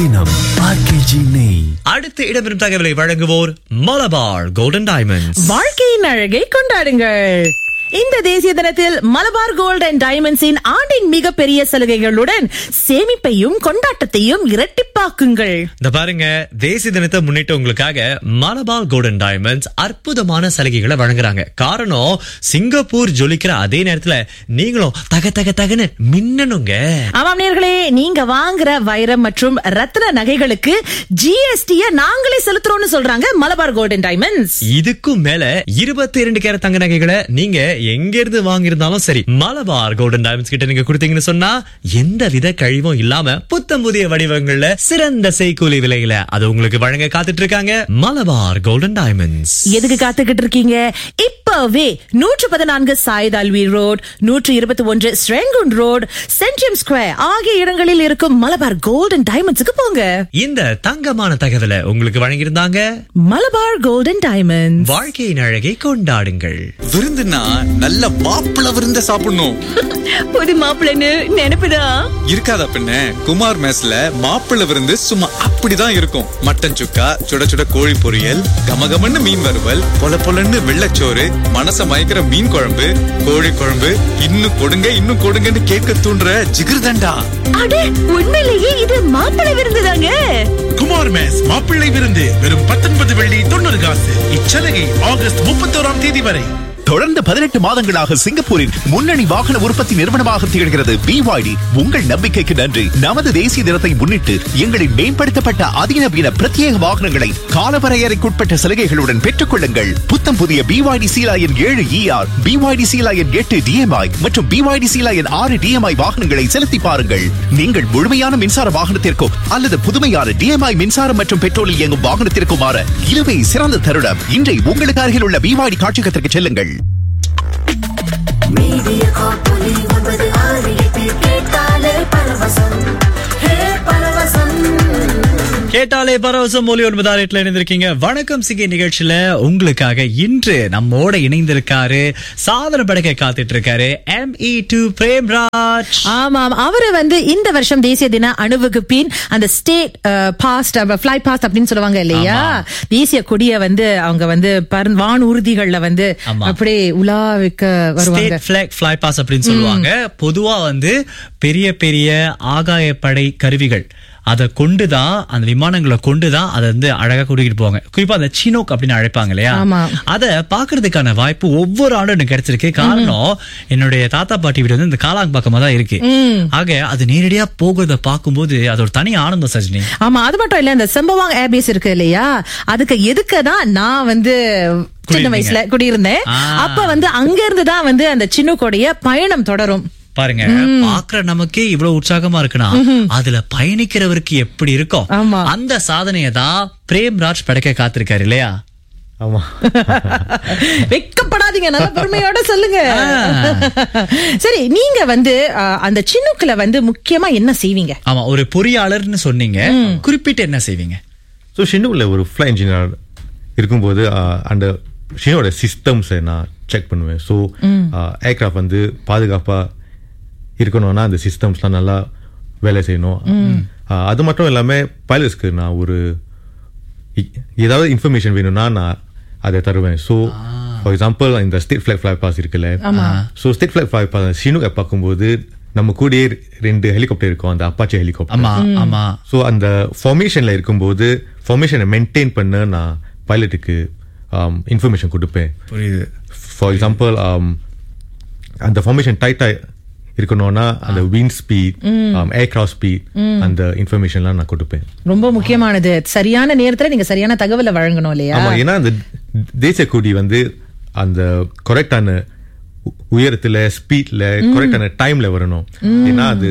இனம் ஆர்கேஜி நெய் அடுத்த இடம்பெறும் தகவலை வழங்குவோர் மலபார் கோல்டன் டைமண்ட்ஸ் வாழ்க்கையின் அழகை கொண்டாடுங்கள் இந்த தேசிய தினத்தில் மலபார் கோல்ட் அண்ட் டைமண்ட்ஸின் ஆண்டின் மிகப்பெரிய சலுகைகளுடன் சேமிப்பையும் கொண்டாட்டத்தையும் இரட்டிப்பாக்குங்கள் இந்த பாருங்க தேசிய தினத்தை முன்னிட்டு உங்களுக்காக மலபார் கோல்டன் டைமண்ட்ஸ் அற்புதமான சலுகைகளை வழங்குறாங்க காரணம் சிங்கப்பூர் ஜொலிக்கிற அதே நேரத்துல நீங்களும் தக தக தகன்னு மின்னணுங்க ஆமாம் நேர்களே நீங்க வாங்குற வைரம் மற்றும் ரத்ன நகைகளுக்கு ஜிஎஸ்டிய நாங்களே செலுத்துறோம்னு சொல்றாங்க மலபார் கோல்ட் அண்ட் டைமண்ட்ஸ் இதுக்கும் மேல இருபத்தி இரண்டு கேரட் தங்க நகைகளை நீங்க எங்க இருந்து வாங்கியிருந்தாலும் சரி மலபார் கோல்டன் டைமண்ட்ஸ் கிட்ட நீங்க கொடுத்தீங்கன்னு சொன்னா எந்த வித கழிவும் இல்லாம புத்தம் புதிய வடிவங்கள்ல சிறந்த செய்கூலி விலையில அது உங்களுக்கு வழங்க காத்துட்டு இருக்காங்க மலபார் கோல்டன் டைமண்ட்ஸ் எதுக்கு காத்துக்கிட்டு இருக்கீங்க இப்பவே நூற்று பதினான்கு சாயத் அல்வி ரோட் நூற்று இருபத்தி ஒன்று ஸ்ரெங்குன் ரோட் சென்ட்ரியம் ஸ்கொயர் ஆகிய இடங்களில் இருக்கும் மலபார் கோல்டன் டைமண்ட்ஸுக்கு போங்க இந்த தங்கமான தகவலை உங்களுக்கு வழங்கியிருந்தாங்க மலபார் கோல்டன் டைமண்ட்ஸ் வாழ்க்கையின் அழகை கொண்டாடுங்கள் விருந்துனா நல்ல மாப்பிள விருந்த சாப்பிடணும் புது மாப்பிள்ளைன்னு நினைப்புதான் இருக்காதா பின்ன குமார் மேஸ்ல மாப்பிள விருந்து சும்மா அப்படிதான் இருக்கும் மட்டன் சுக்கா சுட சுட கோழி பொரியல் கமகமன்னு மீன் வறுவல் பொல பொலன்னு வெள்ளச்சோறு மனச மயக்கிற மீன் குழம்பு கோழி குழம்பு இன்னும் கொடுங்க இன்னும் கொடுங்கன்னு கேட்க தூண்டுற ஜிகிர்தண்டா அடே உண்மையிலேயே இது மாப்பிள்ளை விருந்துதாங்க குமார் மேஸ் மாப்பிள்ளை விருந்து வெறும் பத்தொன்பது வெள்ளி தொண்ணூறு காசு இச்சலுகை ஆகஸ்ட் முப்பத்தோராம் தேதி வரை தொடர்ந்து பதினெட்டு மாதங்களாக சிங்கப்பூரின் முன்னணி வாகன உற்பத்தி நிறுவனமாக திகழ்கிறது பிவாய்டி உங்கள் நம்பிக்கைக்கு நன்றி நமது தேசிய தினத்தை முன்னிட்டு எங்களின் மேம்படுத்தப்பட்ட அதிநவீன பிரத்யேக வாகனங்களை காலவரையறைக்குட்பட்ட சலுகைகளுடன் பெற்றுக் கொள்ளுங்கள் புத்தம் புதிய பிவாய்டி சீலாயன் ஏழு இஆர் பிவாய்டி சீலாயன் எட்டு டிஎம்ஐ மற்றும் பிவாய்டி சீலாயன் ஆறு டிஎம்ஐ வாகனங்களை செலுத்தி பாருங்கள் நீங்கள் முழுமையான மின்சார வாகனத்திற்கோ அல்லது புதுமையான டிஎம்ஐ மின்சாரம் மற்றும் பெட்ரோலில் இயங்கும் வாகனத்திற்கோ மாற இதுவே சிறந்த தருணம் இன்றை உங்களுக்கு அருகில் உள்ள பிவாய்டி காட்சியகத்திற்கு செல்லுங்கள் மீடியா காப்பொலி ஒன்பது ஆறு எட்டு கேட்டாலே பரவசம் ஹே பரவசம் கேட்டாலே பரவசம் மொழி ஒன்பதாம் ரேட்ல இணைந்திருக்கீங்க வணக்கம் சிகை நிகழ்ச்சியில உங்களுக்காக இன்று நம்மோட இணைந்திருக்காரு சாதனை படைக்க காத்துட்டு இருக்காரு எம் இ டு பிரேம்ராஜ் ஆமாம் அவரு வந்து இந்த வருஷம் தேசிய தின அணுவுக்கு பின் அந்த ஸ்டேட் பாஸ்ட் ஃபிளை பாஸ்ட் அப்படின்னு சொல்லுவாங்க இல்லையா தேசிய கொடிய வந்து அவங்க வந்து பறந்து- வான் ஊர்திகள்ல வந்து ஆமா. அப்படியே உலாவிக்க வருவாங்க ஸ்டேட் பிளாக் ஃபிளை பாஸ் அப்படின்னு சொல்லுவாங்க பொதுவா வந்து பெரிய பெரிய ஆகாயப்படை கருவிகள் அதை கொண்டுதான் அந்த விமானங்களை கொண்டுதான் அதை வந்து அழகா கூட்டிகிட்டு போவாங்க குறிப்பா அந்த சீனோக் அப்படின்னு அழைப்பாங்க இல்லையா ஆமா. அத பாக்குறதுக்கான வாய்ப்பு ஒவ்வொரு ஆண்டும் எனக்கு கிடைச்சிருக்கு காரணம் என்னுடைய தாத்தா பாட்டி வீடு வந்து இந்த காலாங் பக்கமா தான் இருக்கு ஆக அது நேரடியா போகிறத பார்க்கும்போது அது ஒரு தனி ஆனந்தம் சஜினி ஆமா அது மட்டும் இல்ல இந்த செம்பவாங் ஏர்பேஸ் இருக்கு இல்லையா அதுக்கு எதுக்கு தான் நான் வந்து சின்ன குடியிருந்தீங்க. வயசுல குடியிருந்தேன் ஆ. அப்ப வந்து அங்க இருந்து தான் வந்து அந்த சின்னுக்கோடைய பயணம் தொடரும் பாருங்க பாக்குற நமக்கே இவ்வளவு உற்சாகமா இருக்குன்னா அதுல பயணிக்கிறவருக்கு எப்படி இருக்கும் ஆமா. அந்த சாதனையை தான் பிரேம்ராஜ் படைக்க காத்திருக்காரு இல்லையா ஆமா வெக்கப்படாதீங்க நல்ல பெருமையோட சொல்லுங்க சரி நீங்க வந்து அஹ், அந்த சின்னுக்குல வந்து முக்கியமா என்ன செய்வீங்க ஆமா ஒரு பொறியாளர்னு சொன்னீங்க குறிப்பிட்டு என்ன செய்வீங்க ஸோ ஷினுவில் ஒரு ஃப்ளை இன்ஜினியர் இருக்கும்போது ஆஹ், அந்த ஷினோட சிஸ்டம்ஸை நான் செக் பண்ணுவேன் ஸோ ஏர்கிராஃப்ட் வந்து பாதுகாப்பாக இருக்கணும்னா அந்த சிஸ்டம்ஸ்லாம் நல்லா வேலை செய்யணும் ஆஹ், அது மட்டும் இல்லாமல் பைலட்ஸ்க்கு நான் ஒரு இ- ஏதாவது இன்ஃபர்மேஷன் வேணும்னா நான் அதை தருவேன் ஸோ ஃபார் எக்ஸாம்பிள் இந்த ஸ்டேட் ஃபிளாக் ஃபிளை பாஸ் இருக்குல்ல so state flag fly pass ஷினுக்கை பார்க்கும்போது நம்ம கூடயே ரெண்டு ஹெலிகாப்டர் இருக்கும் அந்த அப்பாச்சி ஹெலிகாப்டர் ஆமா ஆமா ஸோ அந்த ஃபார்மேஷனில் இருக்கும்போது ஃபார்மேஷனை மெயின்டைன் பண்ண நான் பைலட்டுக்கு இன்ஃபர்மேஷன் கொடுப்பேன் புரியுது ஃபார் எக்ஸாம்பிள் அந்த ஃபார்மேஷன் டைட்டாக இருக்கணும்னா அந்த விண்ட் ஸ்பீட் ஏர்கிராஃப்ட் ஸ்பீட் அந்த இன்ஃபர்மேஷன்லாம் நான் கொடுப்பேன் ரொம்ப முக்கியமானது சரியான நேரத்துல நீங்க சரியான தகவலை வழங்கணும் இல்லையா ஆமா ஏன்னா அந்த தேசிய கொடி வந்து அந்த கரெக்டான உயரத்துல ஸ்பீட்ல கரெக்டான டைம்ல வரணும் ஏன்னா அது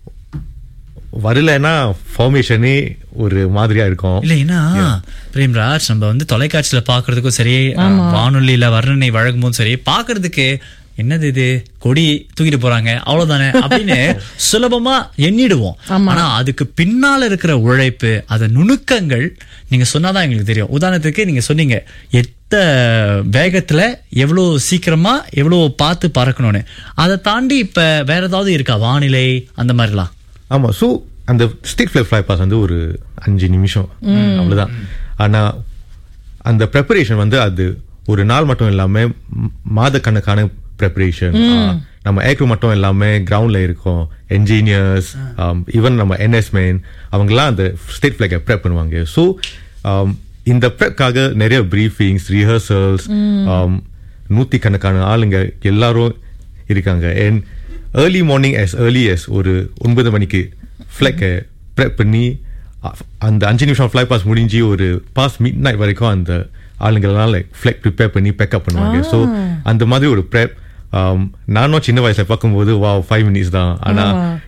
வரலைன்னா ஃபார்மேஷனே ஒரு மாதிரியா இருக்கும் இல்ல ஏன்னா பிரேம்ராஜ் நம்ம வந்து தொலைக்காட்சியில பாக்குறதுக்கும் சரி வானொலியில வர்ணனை வழங்கும் போதும் சரி பாக்குறதுக்கு என்னது இது கொடி தூக்கிட்டு போறாங்க அவ்வளவுதானே அப்படின்னு சுலபமா எண்ணிடுவோம் ஆனா அதுக்கு பின்னால இருக்கிற உழைப்பு அத நுணுக்கங்கள் நீங்க சொன்னாதான் எங்களுக்கு தெரியும் உதாரணத்துக்கு நீங்க சொன்னீங்க எத்த வேகத்துல எவ்வளவு சீக்கிரமா எவ்வளவு பார்த்து பறக்கணும்னு அதை தாண்டி இப்ப வேற ஏதாவது இருக்கா வானிலை அந்த மாதிரிலாம் ஆமா ஸோ அந்த ஸ்டேட் ஃபிளை ஃபிளை பாஸ் வந்து ஒரு அஞ்சு நிமிஷம் அவ்வளவுதான் ஆனா அந்த ப்ரெப்பரேஷன் வந்து அது ஒரு நாள் மட்டும் இல்லாம ம், மாதக்கணக்கான ப்ரெப்பரேஷன் நம்ம ஏக்ரூ மட்டும் இல்லாம கிரவுண்ட்ல இருக்கோம் என்ஜினியர்ஸ் ஈவன் நம்ம என்எஸ்மேன் அவங்கெல்லாம் அந்த ஸ்டேட் ஃபிளேக்கை ப்ரெப் பண்ணுவாங்க ஸோ இந்த ப்ரெப்காக நிறைய ப்ரீஃபிங்ஸ் ரிஹர்சல்ஸ் நூத்தி கணக்கான ஆளுங்க எல்லாரும் இருக்காங்க and early morning as early as ஒரு ஒன்பது மணிக்கு ஃப்ளைக்கை ப்ரெப் பண்ணி அ- அந்த அஞ்சு நிமிஷம் ஃப்ளை பாஸ் முடிஞ்சு ஒரு பாஸ் மிட் நைட் வரைக்கும் அந்த ஆளுங்கெல்லாம் லைக் ஃப்ளைக் ப்ரிப்பேர் பண்ணி பேக்கப் பண்ணுவாங்க ஸோ அந்த மாதிரி ஒரு ப்ரெப் நானும் சின்ன வயசுல பார்க்கும்போது வா ஃபைவ் மினிட்ஸ் தான் ஆனா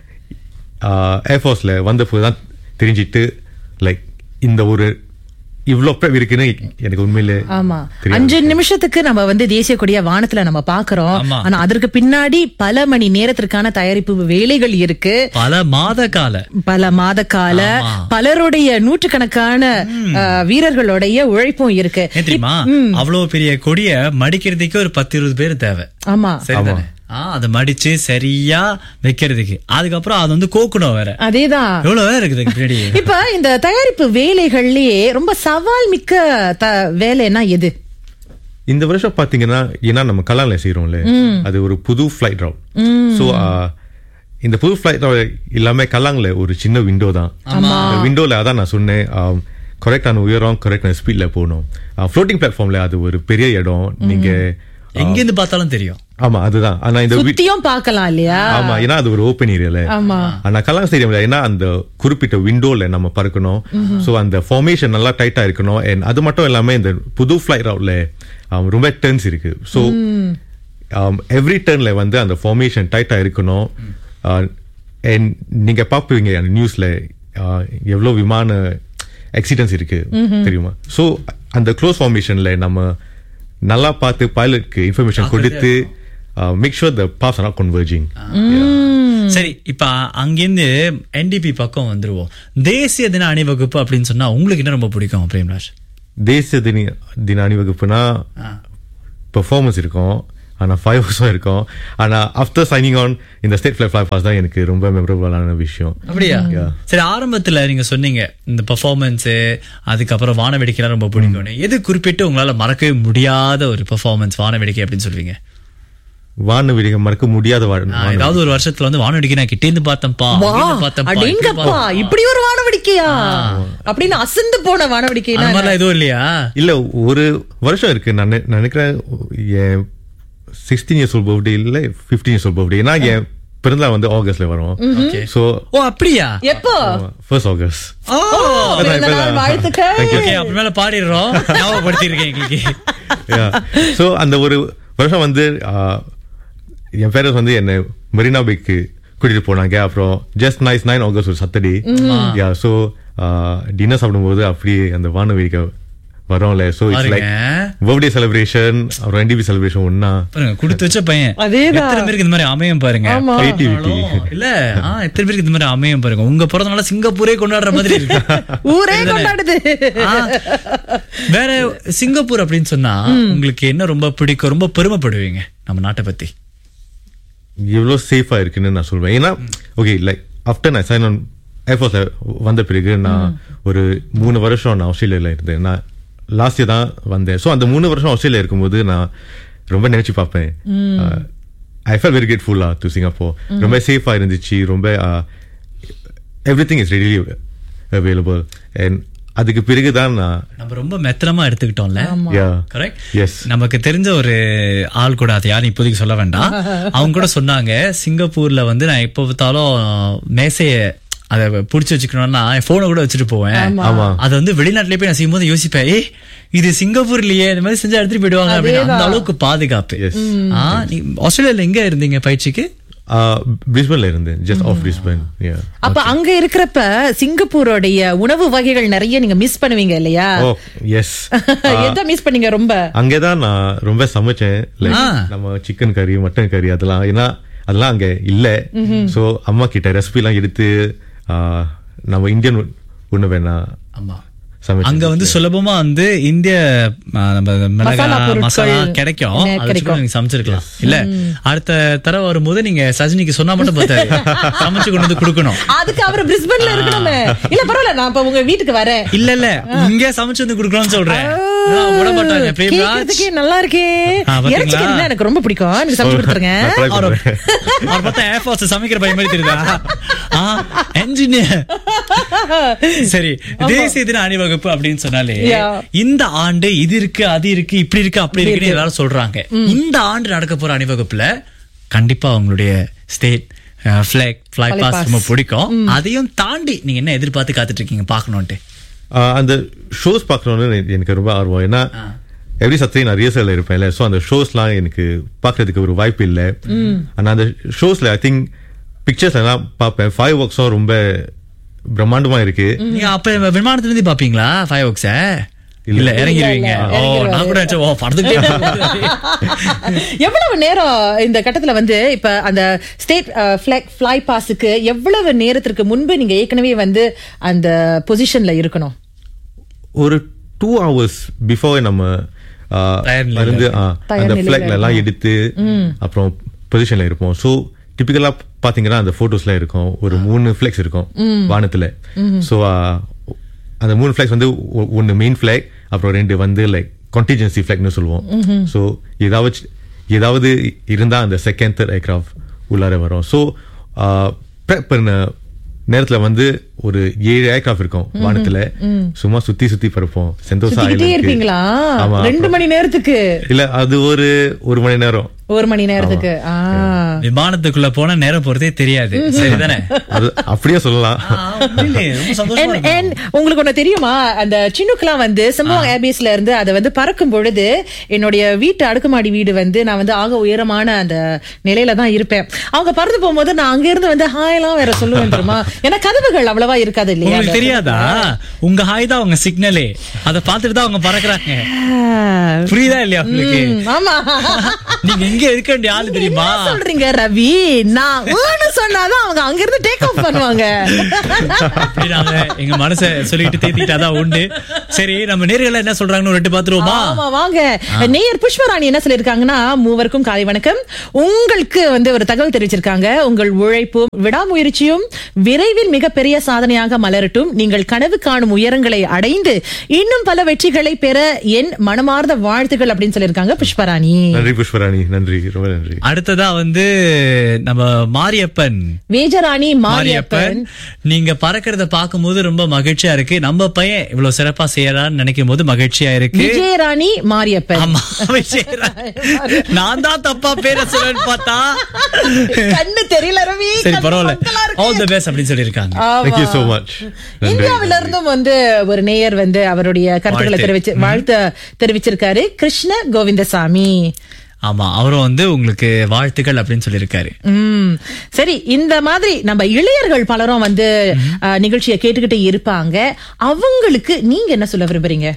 ஏர்ஃபோர்ஸ்ல வந்தப்போ தான் தெரிஞ்சிட்டு லைக் இந்த ஒரு இவ்வளோ ப்ரெப் இருக்குன்னு எனக்கு உண்மையிலே ஆமா தெரியாது. அஞ்சு நிமிஷத்துக்கு நம்ம வந்து தேசிய கொடிய வானத்துல நம்ம பாக்குறோம் ஆமா. ஆனா அதற்கு பின்னாடி பல மணி நேரத்திற்கான தயாரிப்பு வேலைகள் இருக்கு பல மாத கால பல மாத கால ஆமா. பலருடைய நூற்றுக்கணக்கான அஹ், வீரர்களுடைய உழைப்பும் இருக்கு ஏன் தெரியுமா அவ்வளவு பெரிய கொடிய மடிக்கிறதுக்கு ஒரு பத்து இருபது பேர் தேவை ஆமா சரிதானே ஆ அதை மடிச்சு சரியா வைக்கிறதுக்கு அதுக்கப்புறம் அது வந்து கோக்கணும் வேற அதேதான் எவ்வளவு வேற இருக்குது இதுக்கு பின்னாடி இப்ப இந்த தயாரிப்பு வேலைகள்லயே ரொம்ப சவால் மிக்க த- வேலைன்னா எது இந்த வருஷம் பாத்தீங்கன்னா ஏன்னா நம்ம கலான்ல செய்யறோம்ல அது ஒரு புது ஃபிளைட் ரவுட் ஸோ இந்த புது ஃபிளைட் ரவுட் எல்லாமே கலாங்ல ஒரு சின்ன விண்டோ தான் விண்டோல அதான் நான் சொன்னேன் கரெக்டான உயரம் கரெக்டான ஸ்பீட்ல போகணும் ஃப்ளோட்டிங் பிளாட்ஃபார்ம்ல அது ஒரு பெரிய இடம் நீங்க எங்க இருந்து பார்த்தாலும் தெரியும் ஆமா அதுதான் ஆனா இந்த வி- சுத்தியும் பார்க்கலாம் இல்லையா ஆமா ஏன்னா அது ஒரு ஓப்பன் ஏரியால ஆமா. ஆனா கலாம் ஸ்டேடியம்ல ஏன்னா அந்த குறிப்பிட்ட விண்டோல நம்ம பறக்கணும் சோ அந்த ஃபார்மேஷன் நல்லா டைட்டா இருக்கணும் and அது மட்டும் இல்லாம இந்த புது ஃபிளைட் ரவுட்ல ரொம்ப டர்ன்ஸ் இருக்கு ஸோ எவ்ரி டர்ன்ல வந்து அந்த ஃபார்மேஷன் டைட்டா இருக்கணும் and நீங்க பார்ப்பீங்க அந்த நியூஸ்ல எவ்வளவு விமான ஆக்சிடென்ட்ஸ் இருக்கு தெரியுமா சோ அந்த க்ளோஸ் ஃபார்மேஷன்ல நம்ம நல்லா பார்த்து பைலட்க்கு இன்ஃபர்மேஷன் கொடுத்து make sure the pass are converging சரி இப்ப அங்கிருந்து என்டிபி பக்கம் வந்துருவோம் தேசிய தின அணிவகுப்பு அப்படின்னு சொன்னா உங்களுக்கு என்ன ரொம்ப பிடிக்கும் பிரேம்ராஜ் தேசிய தின தின அணிவகுப்புனா பெர்ஃபார்மன்ஸ் இருக்கும் ஆனா ஃபைவ் ஹவர்ஸும் இருக்கும் ஆனா ஆஃப்டர் சைனிங் ஆன் இந்த ஸ்டேட் ஃபிளை ஃபிளை பாஸ் தான் எனக்கு ரொம்ப மெமரபிளான விஷயம் அப்படியா Yeah. சரி ஆரம்பத்துல நீங்க சொன்னீங்க இந்த பெர்ஃபார்மன்ஸ் அதுக்கப்புறம் வானவேடிக்கைலாம் ரொம்ப பிடிக்கும்னு எது குறிப்பிட்டு உங்களால மறக்கவே முடியாத ஒரு பெர்ஃபார்மன்ஸ் வானவேடிக்கை அப்படின்னு சொல்லுவீங்க வான விடிக மறக்க முடியாத வா- நான் வான ஏதாவது ஒரு வருஷத்துல வந்து வானவேடிக்கை நான் கிட்டே இருந்து பார்த்தேன்ப்பா வா அங்கிருந்து பார்த்தேன்ப்பா, இப்படி அடேங்கப்பா பார்த்தேன். இப்படி ஒரு வானவடிக்கையா அப்படின்னு அசந்து போன வானவடிக்கை அந்த மாதிரிலாம் எதுவும் இல்லையா இல்ல ஒரு வருஷம் இருக்கு நான் நெ- நான் நினைக்கிறேன் என் சிக்ஸ்டீன் இயர்ஸ் ஓல் பர்த்டே இல்ல ஃபிஃப்டீன் இயர்ஸ் ஓல் பர்த்டே ஏன்னா என் பிறந்தநாள் வந்து ஆகஸ்ட்ல வரும் Okay. ஸோ ஓ அப்படியா எப்போ ஃபர்ஸ்ட் ஆகஸ்ட் ஓ பிறந்த நாள் வாழ்த்துக்கள் ஓகே அப்புறமேல பாடிடுறோம் ஞாபகப்படுத்திருக்கேன் எங்களுக்கு ஸோ அந்த ஒரு வருஷம் வந்து ஆஹ், என் பேரண்ட்ஸ் வந்து என்னை மெரினா பைக்கு கூட்டிட்டு போனாங்க அப்புறம் ஜஸ்ட் நைஸ் நைன் ஆகஸ்ட் ஒரு சத்தடி யா ஸோ டின்னர் சாப்பிடும்போது அப்படியே அந்த வான வேடிக்கை வரும்ல ஸோ இட்ஸ் லைக் பாருங்க பர்த்டே செலிப்ரேஷன் அப்புறம் என்டிபி செலிப்ரேஷன் ஒன்னா பாருங்க கொடுத்து வச்ச பையன் அதேதான். எத்தனை பேருக்கு இந்த மாதிரி அமையும் பாருங்க ஆமா. Creativity. இல்ல ஆ, எத்தனை பேருக்கு இந்த மாதிரி அமையும் பாருங்க உங்க பிறந்த நாள சிங்கப்பூரே கொண்டாடுற மாதிரி இருக்கு ஊரே சரிதானே? கொண்டாடுது ஆ, வேற சிங்கப்பூர் அப்படின்னு சொன்னா உங்களுக்கு என்ன ரொம்ப பிடிக்கும் ரொம்ப பெருமைப்படுவீங்க நம்ம நாட்டை பத்தி எவ்வளோ சேஃபா இருக்குன்னு நான் சொல்வேன் ஏன்னா ஓகே லைக் ஆஃப்டர் நான் சைன் ஆன் ஏர்ஃபோர்ஸ்ல வந்த பிறகு நான் ஒரு மூணு வருஷம் நான் ஆஸ்திரேலியால இருந்தேன் நான் லாஸ்ட் இயர் தான் வந்தேன் ஸோ அந்த மூணு வருஷம் ஆஸ்திரேலியா இருக்கும்போது நான் ரொம்ப நினைச்சு பார்ப்பேன் ஐ ஃபெல் வெரி கிரேட்ஃபுல்லா டு சிங்கப்பூர் ரொம்ப சேஃபா இருந்துச்சு ரொம்ப everything is readily available and அதுக்கு பிறகுதான் நான் நம்ம ரொம்ப மெத்தனமா எடுத்துக்கிட்டோம்ல Yeah. Correct Yes. நமக்கு தெரிஞ்ச ஒரு ஆள் கூட அது யாரும் இப்போதைக்கு சொல்ல வேண்டாம் அவங்க கூட சொன்னாங்க சிங்கப்பூர்ல வந்து நான் எப்போ பார்த்தாலும் மேசைய அதை புடிச்சு வச்சுக்கணும்னா என் போனை கூட வச்சுட்டு போவேன் ஆமா. அதை வந்து வெளிநாட்டுல போய் நான் செய்யும்போது யோசிப்பேன் ஏய் இது சிங்கப்பூர்லயே இந்த மாதிரி செஞ்சு எடுத்துட்டு போயிடுவாங்க அப்படின்னு அந்த அளவுக்கு பாதுகாப்பு Yes. ஆ, நீ ஆஸ்திரேலியால எங்க இருந்தீங்க பயிற்சிக்கு பிரிஸ்பன்ல இருந்தேன் ஜஸ்ட் ஆஃப் பிரிஸ்பன் அப்ப அங்க இருக்கிறப்ப சிங்கப்பூரோடைய உணவு வகைகள் நிறைய நீங்க மிஸ் பண்ணுவீங்க இல்லையா ஓ எஸ் எதை மிஸ் பண்ணீங்க ரொம்ப அங்கதான் நான் ரொம்ப சமைச்சேன் Like, ஆ. நம்ம சிக்கன் கறி மட்டன் கறி அதெல்லாம் ஏன்னா அதெல்லாம் அங்க இல்ல சோ அம்மா கிட்ட ரெசிபி எல்லாம் எடுத்து ஆ, நம்ம இந்தியன் ஒண்ணு வேணாம் ஆமா சமைச்சேன் அங்க வந்து சுலபமா வந்து இந்திய ஆ, நம்ம மிளகா மசாலா பொருட்கள் மசாலா கிடைக்கும் நெ- அதை வச்சு கிடைக்கும். கூட நீங்க சமைச்சிருக்கலாம் இல்ல அடுத்த தடவை வரும்போது நீங்க சஜினிக்கு சொன்னா மட்டும் பார்த்தாரு சமைச்சு கொண்டு வந்து கொடுக்கணும் அதுக்கு அவர் பிரிஸ்பன்ல இருக்கணுமே இல்ல பரவாயில்ல நான் இப்ப உங்க வீட்டுக்கு வரேன் இல்ல இல்ல இங்க சமைச்சு வந்து கொடுக்கணும்னு சொல்றேன் நான் விட மாட்டாங்க பிரேம்ராஜ் கேக்குறதுக்கே நல்லா இருக்கே ஆ, பாத்தீங்களா? இறைச்சிக்கறி தான் எனக்கு ரொம்ப பிடிக்கும் நீங்க சமைச்சு கொடுத்துருங்க நான் try அவர் பண்றேன். அவர் பார்த்தா ஏர்ஃபோர்ஸ் சமைக்கிற பையன் மாதிரி தெரியுதா என்ஜினியர் சரி தேசிய தின அணிவகுப்பு அப்படின்னு சொன்னாலே Yeah. இந்த ஆண்டு இது இருக்கு அது இருக்கு இப்படி இருக்கு அப்படி இருக்குன்னு எல்லாரும் சொல்றாங்க இந்த ஆண்டு நடக்க போற அணிவகுப்புல கண்டிப்பா அவங்களுடைய state flag fly Fly pass pass. ரொம்ப பிடிக்கும் அதையும் தாண்டி நீங்க என்ன எதிர்பார்த்து காத்துட்டு இருக்கீங்க பாக்கணும்ட்டு ஆஹ் அந்த ஷோஸ் பார்க்கணும்னு எ- எனக்கு ரொம்ப ஆர்வம் ஏன்னா எவ்ரி சத்தே நான் ரியர்சல் இருப்பேன்ல ஸோ அந்த ஷோஸ்லாம் எனக்கு பார்க்கறதுக்கு ஒரு வாய்ப்பு இல்லை ஆனா அந்த ஷோஸ்ல ஐ திங்க் பிக்சர்ஸ் எல்லாம் பார்ப்பேன் ஃபைவ் ஒர்க்ஸும் ரொம்ப பிரம்மாண்டமா இருக்கு நீங்க அப்ப விமானத்துல இருந்து பாப்பீங்களா ஃபைவ் ஒர்க்ஸ இல்ல. இல்ல இறங்கிடுவீங்க இல்ல, ஓ இறங்கிடுவாரு. நான் கூட நினைச்சேன், ஓ படத்துக்கே எவ்வளவு நேரம் இந்த கட்டத்துல வந்து இப்ப அந்த ஸ்டேட் பிளாக் ஃபிளை பாஸுக்கு எவ்வளவு நேரத்திற்கு முன்பு நீங்க ஏற்கனவே வந்து அந்த பொசிஷன்ல இருக்கணும் ஒரு டூ ஹவர்ஸ் பிஃபோர் நம்ம ஆஹ், தயார் நிலையில இருந்து ஆ, தயார் அந்த நிலையில ஃபிளாக்ல எல்லாம் இருக்கணும். எடுத்து அப்புறம் பொசிஷன்ல இருப்போம் ஸோ டிபிக்கலா பாத்தீங்கன்னா அந்த போட்டோஸ்ல இருக்கும் ஒரு மூணு ஃபிளாக்ஸ் இருக்கும் வானத்துல ஸோ அந்த மூணு ஃபிளாக்ஸ் வந்து ஒ- ஒன்னு மெயின் ஃபிளாக் அப்புறம் ரெண்டு வந்து லைக் கான்டிஜென்சி ஃபிளாக்னு சொல்லுவோம் ஸோ ஏதாவது ஏதாவது இருந்தா அந்த செகண்ட் தேர்ட் ஏர்கிராஃப்ட் உள்ளார வரும் ஸோ ப்ரெப் பண்ண நேரத்துல வந்து ஒரு ஏழு ஏர்கிராஃப்ட் இருக்கும் வானத்துல சும்மா சுத்தி சுத்தி பறப்போம் செந்தோசா சுத்திக்கிட்டே island க்கு. இருப்பீங்களா ஆமா, ரெண்டு அப்புறம்- மணி நேரத்துக்கு இல்ல அது ஒரு ஒரு மணி நேரம் ஒரு மணி நேரத்துக்கு ஆ. விமானத்துக்குள்ள போன நேரம் போறதே தெரியாது சரிதானே அது அப்படியே சொல்லலாம் ஆ, உண்மையிலே ரொம்ப சந்தோஷமா And- இருக்கும். and உங்களுக்கு ஒண்ணு தெரியுமா அந்த சின்னுக்கெல்லாம் வந்து சம்பவம் ஏர்பேஸ்ல இருந்து அதை வந்து பறக்கும் பொழுது என்னுடைய வீட்டு அடுக்குமாடி வீடு வந்து நான் வந்து ஆக உயரமான அந்த நிலையில தான் இருப்பேன் அவங்க பறந்து போகும்போது நான் அங்க இருந்து வந்து ஹாய் எல்லாம் வேற சொல்லுவேன் தெரியுமா ஏன்னா கதவுகள் அவ்வளவா இருக்காது இல்லையா உங்களுக்கு தெரியாதா உங்க ஹாய் தான் உங்க சிக்னலே அத பாத்துட்டு தான் அவங்க பறக்குறாங்க புரியுதா இல்லையா உங்களுக்கு ம், ஆமா நீங்க எங்க இருக்க வேண்டிய ஆளு தெரியுமா என்ன சொல்றீங்க ரவி நான் ஊன்னு சொன்னாதான் அவங்க அங்க இருந்து டேக் ஆஃப் பண்ணுவாங்க அப்படி நாங்க எங்க மனச சொல்லிட்டு தேத்திட்டாதான் உண்டு சரி நம்ம நேர்கள் என்ன சொல்றாங்கன்னு ஒரு ரெட்டு பாத்துருவோமா ஆமா வாங்க நேயர் புஷ்பராணி என்ன சொல்லிருக்காங்கன்னா மூவருக்கும் காலை வணக்கம் உங்களுக்கு வந்து ஒரு தகவல் தெரிவிச்சிருக்காங்க உங்கள் உழைப்பும் விடாமுயற்சியும் விரைவில் மிகப்பெரிய சாதனையாக மலரட்டும் நீங்கள் கனவு காணும் உயரங்களை அடைந்து இன்னும் பல வெற்றிகளை பெற என் மனமார்ந்த வாழ்த்துக்கள் அப்படின்னு சொல்லியிருக்காங்க புஷ்பராணி நன்றி புஷ்பராணி நன்றி ரொம்ப நன்றி அடுத்ததா வந்து நம்ம மாரியப்பன் மேஜராணி மாரியப்பன் நீங்க பறக்கிறத பார்க்கும்போது ரொம்ப மகிழ்ச்சியா இருக்கு நம்ம பையன் இவ்வளவு சிறப்பா செய்யறான்னு நினைக்கும் போது மகிழ்ச்சியா இருக்கு விஜயராணி மாரியப்பன் ஆமா விஜயரா. நான் தான் தப்பா பேரை சொல்றேன்னு பார்த்தா கண்ணு தெரியல ரவி சரி கண்ணு பரவாயில்ல மங்கலா இருக்கு. ஆல் தி பெஸ்ட் அப்படின்னு சொல்லியிருக்காங்க தேங்க்யூ சோ மச் இந்தியாவில இருந்தும் வந்து ஒரு நேயர் வந்து அவருடைய கருத்துக்களை வாழ்த்து. தெரிவிச்சு வாழ்த்து தெரிவிச்சிருக்காரு கிருஷ்ண கோவிந்தசாமி ஆமா அவரும் வந்து உங்களுக்கு வாழ்த்துக்கள் அப்படின்னு சொல்லியிருக்காரு உம் சரி இந்த மாதிரி நம்ம இளையர்கள் பலரும் வந்து அஹ், நிகழ்ச்சியை கேட்டுக்கிட்டு இருப்பாங்க அவங்களுக்கு நீங்க என்ன சொல்ல விரும்புறீங்க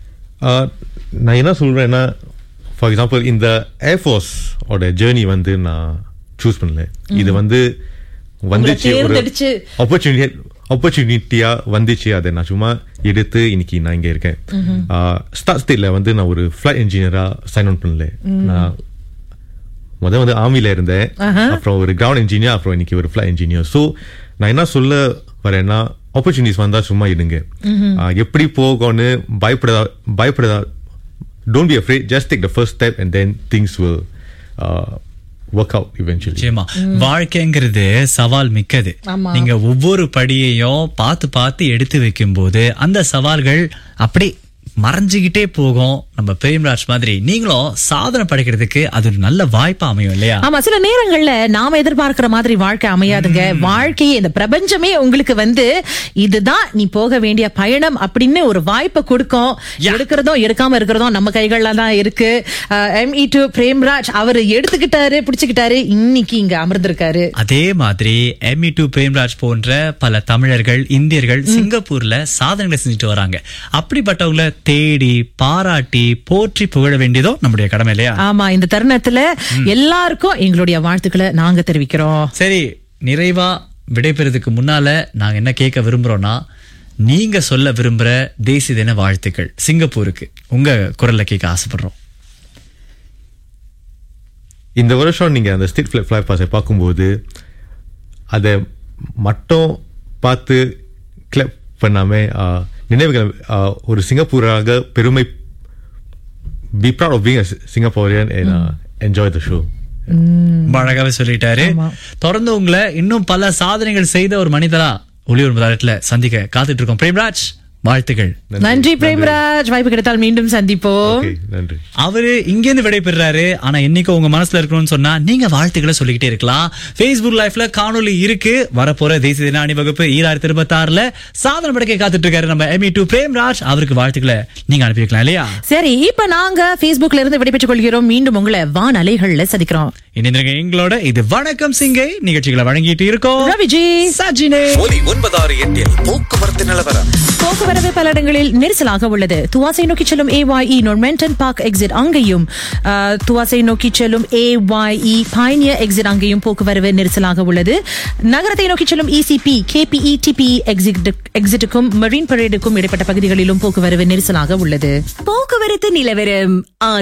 நான் என்ன சொல்றேன்னா ஃபார் எக்ஸாம்பிள் இந்த ஏர்ஃபோர்ஸ் ஓட ஜேர்னி வந்து நான் சூஸ் பண்ணல இது வந்து வந்துச்சு ஒரு தேர்ந்தெடுச்சு. ஆப்பர்ச்சுனிட்டி ஆப்பர்ச்சுனிட்டியா வந்துச்சு அதை நான் சும்மா எடுத்து இன்னைக்கு நான் இங்க இருக்கேன் ஸ்டார்ட் ஸ்டேட்ல வந்து நான் ஒரு ஃபிளைட் இன்ஜினியரா சைன் ஆன் பண்ணல நான் முத வந்து ஆர்மில இருந்தேன் அப்புறம் ஒரு கிரவுண்ட் இன்ஜினியர் அப்புறம் இன்னைக்கு ஒரு ஃபிளைட் இன்ஜினியர் ஸோ நான் என்ன சொல்ல வரேன்னா ஆப்பர்ச்சுனிட்டிஸ் வந்தா சும்மா இருங்க ஆஹ் எப்படி போகும்னு பயப்படா பயப்படா don't be afraid just take the first step and then things will uh, work out eventually நிச்சயமா வாழ்க்கைங்கிறது சவால் மிக்கது ஆமா. நீங்க ஒவ்வொரு படியையும் பார்த்து பார்த்து எடுத்து வைக்கும் போது அந்த சவால்கள் அப்படி மறைஞ்சுகிட்டே போகும் நம்ம பிரேம்ராஜ் மாதிரி நீங்களும் சாதனை படைக்கிறதுக்கு அது ஒரு நல்ல வாய்ப்பா அமையும் இல்லையா ஆமா சில நேரங்கள்ல நாம எதிர்பார்க்கிற மாதிரி வாழ்க்கை அமையாதுங்க வாழ்க்கையே இந்த பிரபஞ்சமே உங்களுக்கு வந்து இதுதான் நீ போக வேண்டிய பயணம் அப்படின்னு ஒரு வாய்ப்பை கொடுக்கும் Yeah. எடுக்கிறதும் எடுக்காம இருக்கிறதும் நம்ம கைகள்ல தான் இருக்கு எம் இ டு பிரேம்ராஜ் அவர் எடுத்துக்கிட்டாரு பிடிச்சுக்கிட்டாரு இன்னைக்கு இங்க அமர்ந்திருக்காரு அதே மாதிரி எம்இ டு பிரேம்ராஜ் போன்ற பல தமிழர்கள் இந்தியர்கள் சிங்கப்பூர்ல சாதனைகளை செஞ்சுட்டு வராங்க அப்படிப்பட்டவங்கள தேடி பாராட்டி போற்றி புகழ வேண்டியதும் நம்முடைய கடமை இல்லையா ஆமா இந்த தருணத்துல எல்லாருக்கும் எங்களுடைய வாழ்த்துக்களை நாங்க தெரிவிக்கிறோம் சரி நிறைவா விடைபெறதுக்கு முன்னால நாங்க என்ன கேட்க விரும்புறோம்னா நீங்க சொல்ல விரும்புற தேசிய தின வாழ்த்துக்கள் சிங்கப்பூருக்கு உங்க குரல்ல கேட்க ஆசைப்படுறோம் இந்த வருஷம் நீங்க அந்த ஸ்ட்ரீட் ஃபிளை பாஸை பார்க்கும்போது அதை மட்டும் பார்த்து கிளப் பண்ணாம ஆ, நினைவுகள் ஆ, ஒரு சிங்கப்பூராக பெருமை be proud of being Singaporean enjoy the show ரொம்ப அழகாவே சொல்லிட்டாரு தொடர்ந்து உங்களை இன்னும் பல சாதனைகள் செய்த ஒரு மனிதரா ஒளியூர் முதலத்துல சந்திக்க காத்துட்டு இருக்கோம் பிரேம்ராஜ் வாழ்த்துக்கள் நன்றி பிரேம்ராஜ் வாய்ப்பு கிடைத்தால் மீண்டும் சந்திப்போம் ஓகே நன்றி அவரு இங்கேருந்து விடைபெறாரு ஆனா என்னைக்கோ உங்க மனசுல இருக்கணும்னு சொன்னா நீங்க வாழ்த்துக்களை சொல்லிக்கிட்டே இருக்கலாம் Facebook லைஃப்ல காணொளி இருக்கு வரப்போற தேசிய தின அணிவகுப்பு ஈராயிரத்தி இருபத்தி ஆறுல சாதனை படைக்க காத்துட்டு இருக்காரு நம்ம எமி டூ பிரேம்ராஜ் அவருக்கு வாழ்த்துக்களை நீங்க அனுப்பி வைக்கலாம் இல்லையா சரி இப்ப நாங்க Facebookல இருந்து விடைபெற்றுக் கொள்கிறோம் மீண்டும் உங்களை வான் அலைகள்ல சந்திக்கிறோம் இணைந்திருங்க எங்களோட இது வணக்கம் சிங்கை நிகழ்ச்சிகளை வழங்கிட்டு இருக்கோம் ரவிஜி சஜினே ஒலி ஒன்பதாறு எட்டில் போக்குவரத்து நிலவரம் போக்குவரவு பல இடங்களில் நெரிசலாக உள்ளது துவாசை நோக்கி செல்லும் ஏஒய்இ நொர்மென்டன் பார்க் எக்ஸிட் அங்கேயும் ஆ, துவாசை நோக்கி செல்லும் ஏஒய்இ பைனியர் எக்ஸிட் அங்கேயும் போக்குவரவு நெரிசலாக உள்ளது நகரத்தை நோக்கி செல்லும் இசிபி கேபிஇ டிபிஇ எக்ஸிட் எக்ஸிட்டுக்கும் மரீன் பரேடுக்கும் இடைப்பட்ட பகுதிகளிலும் போக்குவரவு நெரிசலாக உள்ளது போக்குவரத்து நிலவரம்